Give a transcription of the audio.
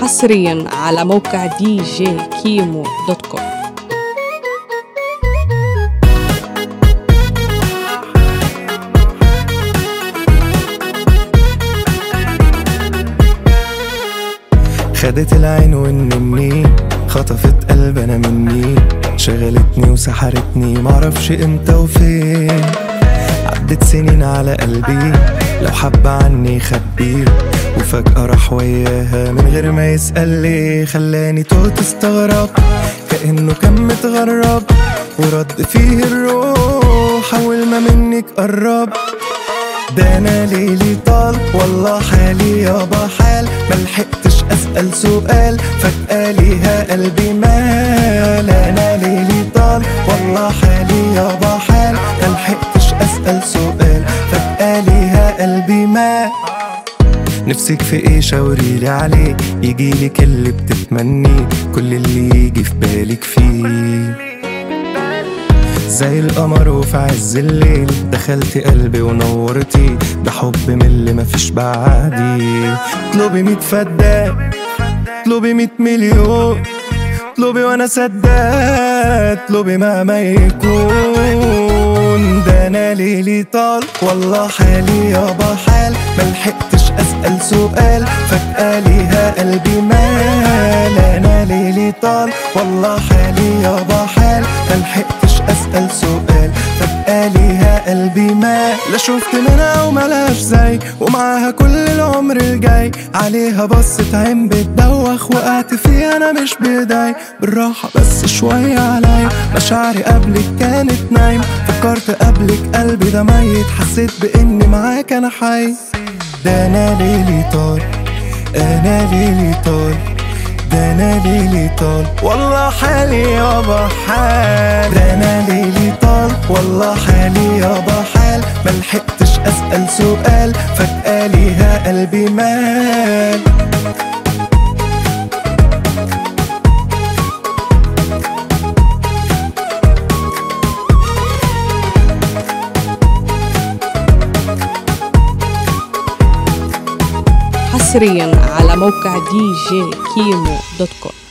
حصريا على موقع دي جي كيمو دوت كوم خدت العين والنني خطفت قلب انا مني شغلتني وسحرتني معرفش امتى وفين عدت سنين على قلبي لو حب عني خبيه وفجأة راح وياها من غير ما يسأل ليه خلاني تهت استغرب كأنه كان متغرب ورد فيه الروح أول ما منك قرب ده انا ليلي طال والله حالي يابا حال ملحقتش اسال سؤال فجاه ليها قلبي مال انا ليلي طال والله حالي يابا حال ملحقتش اسال سؤال فجاه ليها قلبي مال نفسك في ايه شاوريلي عليه يجيلك اللي بتتمنيه كل اللي يجي في بالك فيه زي القمر وفي عز الليل دخلتي قلبي ونورتي ده حب من اللي مفيش بعدي اطلبي ميت فدان اطلبي ميت مليون اطلبي وانا سداد اطلبي مهما يكون ده انا ليلي طال والله حالي يابا حال ملحقتش اسال سؤال فجاه ليها قلبي مال انا ليلي طال والله حالي يابا حال ملحقتش اسال سؤال فجاه ليها قلبي مال لا شفت منها وملهاش زي ومعاها كل العمر الجاي عليها بصت عين بتدوخ وقعت فيها انا مش بايدي بالراحه بس شويه عليا مشاعري قبلك كانت نايم فكرت قبلك قلبي ده ميت حسيت باني معاك انا حي ده انا ليلي طال انا ليلي طال ده انا ليلي طال والله حالي يابا حال ده انا ليلي طال والله حالي يابا حال ملحقتش اسال سؤال فجاه ليها قلبي مال حصريا على موقع دي جي كيمو دوت كوم